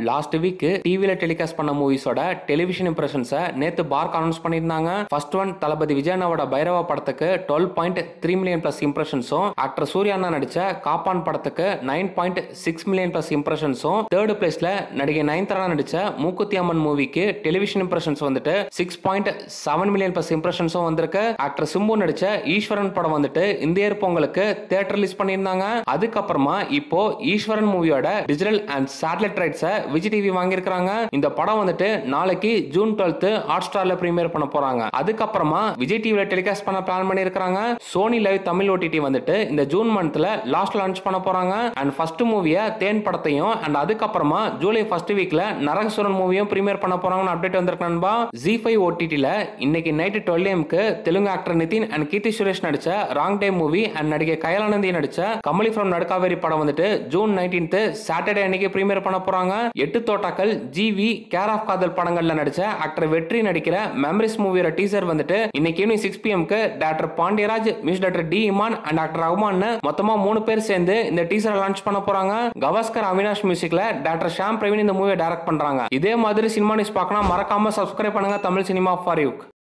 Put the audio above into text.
last week டிவில telecast பண்ண மூவிஸோட television இம்ப்ரெஷன்ஸை நேத்து பார்க் அனௌன்ஸ் பண்ணியிருந்தாங்க ஃபர்ஸ்ட் ஒன் தளபதி விஜயனாவோட பைரவா படத்துக்கு twelve point three million plus இம்ப்ரெஷன்ஸும் ஆக்டர் சூர்யா அண்ணா நடிச்ச காப்பான் படத்துக்கு nine point six million plus இம்ப்ரெஷன்ஸும் தேர்ட் பிளேஸ்ல நடிகை நயன்தாரா நடிச்ச மூக்குத்தி அம்மன் மூவிக்கு டெலிவிஷன் இம்ப்ரெஷன்ஸ் வந்துட்டு six point seven million plus இம்ப்ரெஷன்ஸும் வந்திருக்கு ஆக்டர் சிம்பு நடிச்ச ஈஸ்வரன் படம் வந்துட்டு இந்த இயர் பொங்கலுக்கு தேட்டர் ரிலீஸ் பண்ணியிருந்தாங்க அதுக்கப்புறமா இப்போ ஈஸ்வரன் மூவியோட டிஜிட்டல் அண்ட் சேட்டலைட் ரைட்ஸை விஜய் டிவி வாங்கியிருக்காங்க இந்த படம் வந்துட்டு நாளைக்கு ஜூன் டுவெல்த் ஹாட் ஸ்டார்ல பிரீமியர் பண்ண போறாங்க அதுக்கப்புறமா விஜய் டிவில டெலிகாஸ்ட் பண்ண பிளான் பண்ணியிருக்காங்க சோனி லைவ் தமிழ் ஓடிடி வந்துட்டு இந்த ஜூன் மந்த்ல லாஸ்ட் லான்ச் பண்ண போறாங்க அண்ட் ஃபர்ஸ்ட் மூவியை தேன் படத்தையும் அண்ட் அதுக்கப்புறமா ஜூலை ஃபர்ஸ்ட் வீக்ல நரகசுரன் மூவியும் பிரீமியர் பண்ண போறாங்கன்னு அப்டேட் வந்திருக்கு நண்பா ஜி ஃபைவ் ஓடிடில இன்னைக்கு நைட்டு டுவெல் எம்க்கு தெலுங்கு ஆக்டர் நிதின் அண்ட் கீர்த்தி சுரேஷ் நடிச்ச ராங் டே மூவி அண்ட் நடிகை கயலானந்தி நடிச்ச கமலி ஃப்ரம் நடுக்காவேரி படம் வந்துட்டு ஜூன் நைன்டீன்த் சாட்டர்டே அன்னைக்கு பிரீமியர் பண்ண போறாங்க எட்டு தோட்டாக்கள் ஜிவி கேர் ஆஃப் காதல் படங்கள்ல நடிச்ச ஆக்டர் வெற்றி நடிக்கிற மெமரிஸ் மூவியோட டீசர் வந்துட்டு இன்னைக்கு ஈவினிங் சிக்ஸ் பிஎம்க்கு doctor Pandiraj miss doctor D Imman and doctor Rahman மொத்தமா மூணு பேர் சேர்ந்து இந்த டீசரை லான்ச் பண்ண போறாங்க கவாஸ்கர் அவினாஷ் மியூசிக்ல டாக்டர் ஷாம் பிரவீன் இந்த மூவியை டைரக்ட் பண்றாங்க இதே மாதிரி சினிமா நியூஸ் பார்க்கணும் மறக்காம சப்ஸ்கிரைப் பண்ணுங்க தமிழ் சினிமா ஃபார் யூ